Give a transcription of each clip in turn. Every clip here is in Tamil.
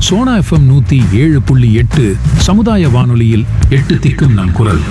சோனா எஃப்எம் நூத்தி ஏழு புள்ளி எட்டு சமுதாய வானொலியில் எட்டு திக்கும் நம் குரல்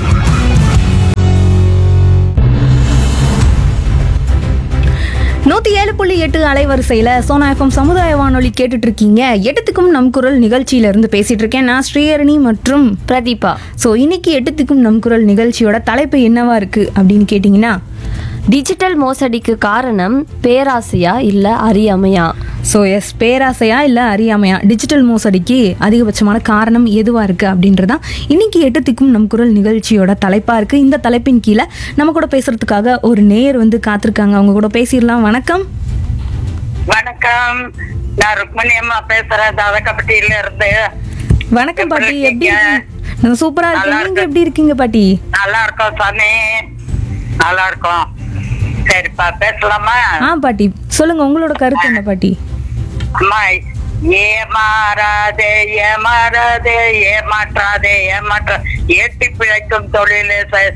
நூத்தி ஏழு புள்ளி எட்டு அலைவரிசையில சோனா எஃப்எம் சமுதாய வானொலி கேட்டுட்டு இருக்கீங்க எட்டுத்துக்கும் நம் குரல் நிகழ்ச்சியில இருந்து பேசிட்டு இருக்கேன் நான் ஸ்ரீஹரணி மற்றும் பிரதீபா ஸோ இன்னைக்கு எட்டுத்துக்கும் நம் குரல் நிகழ்ச்சியோட தலைப்பு என்னவா இருக்கு அப்படின்னு கேட்டிங்கன்னா டிஜிட்டல் மோசடிக்கு காரணம் பேராசையா இல்ல அறியாமையா ஸோ எஸ் பேராசையா இல்லை அறியாமையா டிஜிட்டல் மோசடிக்கு அதிகபட்சமான காரணம் எதுவாக இருக்குது அப்படின்றதான் இன்னைக்கு எட்டுத்திக்கும் நம் குரல் நிகழ்ச்சியோட தலைப்பாக இருக்குது இந்த தலைப்பின் கீழே நம்ம கூட பேசுறதுக்காக ஒரு நேயர் வந்து காத்திருக்காங்க அவங்க கூட பேசிடலாம் வணக்கம் வணக்கம் நான் ருக்மணி அம்மா பேசுறேன் தாதகப்பட்டியில இருந்து வணக்கம் பாட்டி எப்படி எப்படி இருக்கீங்க? இருக்கீங்க நான் சூப்பரா இருக்கேன் நல்லா நீங்க இருக்கேன். எப்படி இருக்கீங்க பாட்டி நல்லா இருக்கோம் சாமி நல்லா இருக்கோம் சரிப்பா பேசலாமா ஆ பாட்டி சொல்லுங்க உங்களோட கருத்து என்ன பாட்டி அம்மா ஏமாறாதே ஏமாறாதே ஏமாற்றாதே ஏமாற்ற ஏட்டி பிழைக்கும் தொழில்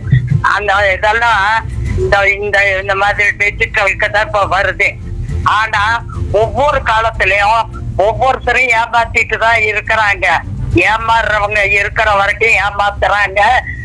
அந்த இதெல்லாம் இந்த இந்த இந்த மாதிரி டிஜிட்டலுக்கு தான் இப்ப வருது ஆனா ஒவ்வொரு காலத்திலயும் ஒவ்வொருத்தரும் ஏமாத்திட்டு தான் இருக்கிறாங்க ஏமாறுறவங்க இருக்கிற வரைக்கும் ஏமாத்துறாங்க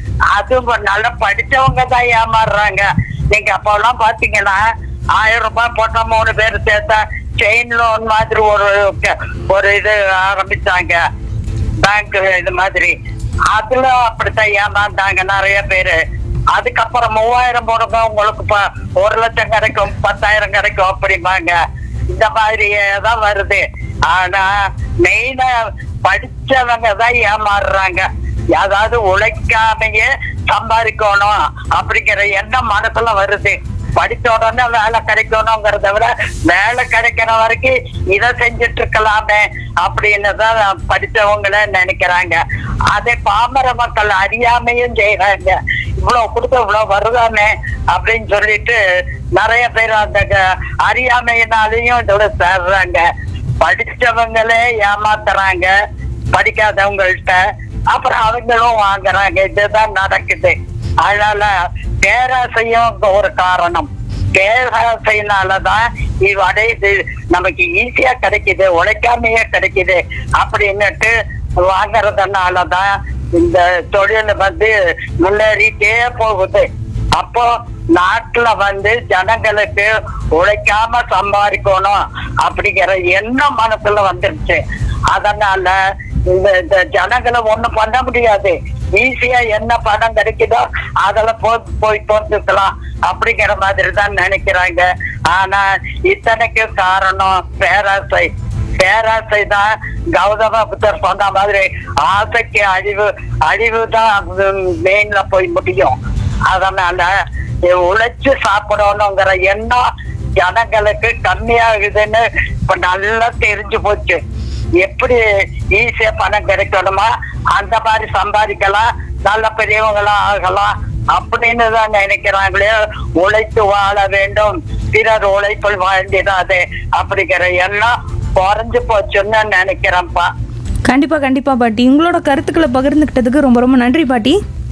அதுவும் நல்லா படிச்சவங்க தான் ஏமாறுறாங்க நீங்க அப்பெல்லாம் பாத்தீங்கன்னா ஆயிரம் ரூபாய் போட்டா மூணு பேர் சேர்த்தா செயின் லோன் மாதிரி ஒரு ஒரு இது ஆரம்பிச்சாங்க பேங்க் இது மாதிரி அதுல அப்படித்தான் ஏமாந்தாங்க நிறைய பேரு அதுக்கப்புறம் மூவாயிரம் போடுங்க உங்களுக்கு ப- ஒரு லட்சம் கிடைக்கும் பத்தாயிரம் கிடைக்கும் அப்படிம்பாங்க இந்த மாதிரி தான் வருது ஆனா மெயினா படிச்சவங்க தான் ஏமாறுறாங்க அதாவது உழைக்காமையே சம்பாதிக்கணும் அப்படிங்கிற எண்ணம் மனசுல வருது படிச்ச உடனே வேலை கிடைக்கணுங்கிறத விட வேலை கிடைக்கிற வரைக்கும் இதை செஞ்சுட்டு இருக்கலாமே அப்படின்னு தான் படிச்சவங்கள நினைக்கிறாங்க அதே பாமர மக்கள் அறியாமையும் செய்யறாங்க இவ்வளவு கொடுத்து இவ்வளவு வருதானே அப்படின்னு சொல்லிட்டு நிறைய பேர் அந்த க- அறியாமையினாலையும் இதுல சேர்றாங்க படிச்சவங்களே ஏமாத்துறாங்க படிக்காதவங்கள்ட்ட அப்புறம் அவங்களும் வாங்குறாங்க இதுதான் நடக்குது அதனால பேராசையும் ஒரு காரணம் பேராசையினாலதான் இது அடையுது நமக்கு ஈஸியா கிடைக்குது உழைக்காமையே கிடைக்குது அப்படின்னுட்டு வாங்குறதுனாலதான் இந்த தொழில் வந்து முன்னேறிட்டே போகுது அப்போ நாட்டுல வந்து ஜனங்களுக்கு உழைக்காம சம்பாதிக்கணும் அப்படிங்கிற எண்ணம் மனசுல வந்துருச்சு அதனால இந்த இந்த ஜனங்களை ஒண்ணும் பண்ண முடியாது ஈஸியா என்ன பணம் கிடைக்குதோ அதுல போய் போய் போட்டுக்கலாம் அப்படிங்கிற மாதிரி தான் நினைக்கிறாங்க ஆனா இத்தனைக்கு காரணம் பேராசை பேராசை தான் கௌதம புத்தர் சொன்ன மாதிரி ஆசைக்கு அழிவு அழிவு தான் மெயின்ல போய் முடியும் அதனால உழைச்சு சாப்பிடணுங்கிற எண்ணம் ஜனங்களுக்கு கம்மியாகுதுன்னு இப்ப நல்லா தெரிஞ்சு போச்சு எப்படி ஈஸியா பணம் கிடைக்கணுமா அந்த மாதிரி சம்பாதிக்கலாம் நல்ல பெரியவங்களா ஆகலாம் அப்படின்னு தான் நினைக்கிறாங்களே உழைத்து வாழ வேண்டும் பிறர் உழைப்பில் வாழ்ந்திடாது அப்படிங்கிற எண்ணம் குறைஞ்சு போச்சுன்னு நினைக்கிறேன்ப்பா கண்டிப்பா கண்டிப்பா பாட்டி உங்களோட கருத்துக்களை பகிர்ந்துக்கிட்டதுக்கு ரொம்ப ரொம்ப நன்றி பாட்டி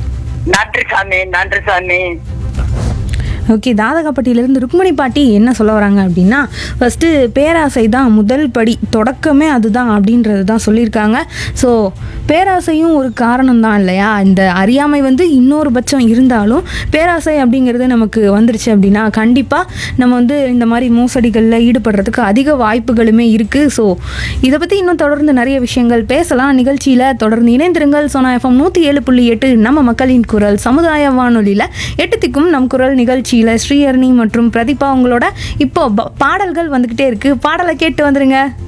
நன்றி சாமி நன்றி சாமி ஓகே தாதகாப்பட்டியிலேருந்து ருக்மணி பாட்டி என்ன சொல்ல வராங்க அப்படின்னா ஃபஸ்ட்டு பேராசை தான் முதல் படி தொடக்கமே அதுதான் அப்படின்றது தான் சொல்லியிருக்காங்க ஸோ பேராசையும் ஒரு காரணம் தான் இல்லையா இந்த அறியாமை வந்து இன்னொரு பட்சம் இருந்தாலும் பேராசை அப்படிங்கிறது நமக்கு வந்துருச்சு அப்படின்னா கண்டிப்பாக நம்ம வந்து இந்த மாதிரி மோசடிகளில் ஈடுபடுறதுக்கு அதிக வாய்ப்புகளுமே இருக்குது ஸோ இதை பற்றி இன்னும் தொடர்ந்து நிறைய விஷயங்கள் பேசலாம் நிகழ்ச்சியில் தொடர்ந்து இணைந்திருங்கள் சோனா எஃப்எம் நூற்றி ஏழு புள்ளி எட்டு நம்ம மக்களின் குரல் சமுதாய வானொலியில் எட்டு திக்கும் நம் குரல் நிகழ்ச்சியில் ஸ்ரீஹரணி மற்றும் பிரதீபா உங்களோட இப்போ ப- பாடல்கள் வந்துக்கிட்டே இருக்குது பாடலை கேட்டு வந்துருங்க